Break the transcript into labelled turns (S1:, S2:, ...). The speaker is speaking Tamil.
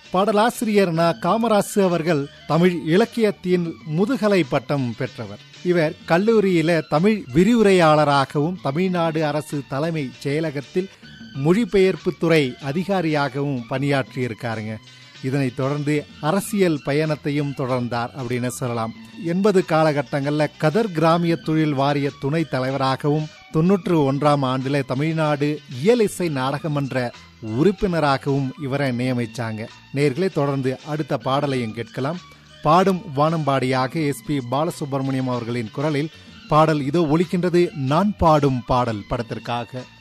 S1: பாடலாசிரியர் ந காமராசு அவர்கள் தமிழ் இலக்கியத்தின் முதுகலை பட்டம் பெற்றவர் இவர் கல்லூரியில தமிழ் விரிவுரையாளராகவும் தமிழ்நாடு அரசு தலைமை செயலகத்தில் மொழிபெயர்ப்பு துறை அதிகாரியாகவும் பணியாற்றியிருக்காருங்க இதனைத் தொடர்ந்து அரசியல் பயணத்தையும் தொடர்ந்தார் அப்படின்னு சொல்லலாம் எண்பது காலகட்டங்களில் கதர் கிராமிய தொழில் வாரிய துணைத் தலைவராகவும் தொன்னூற்று ஒன்றாம் ஆண்டில் தமிழ்நாடு இயலிசை நாடகமன்ற உறுப்பினராகவும் இவரை நியமிச்சாங்க நேர்களே தொடர்ந்து அடுத்த பாடலையும் கேட்கலாம் பாடும் வானம்பாடியாக எஸ் பி பாலசுப்ரமணியம் அவர்களின் குரலில் பாடல் இதோ ஒலிக்கின்றது நான் பாடும் பாடல் படத்திற்காக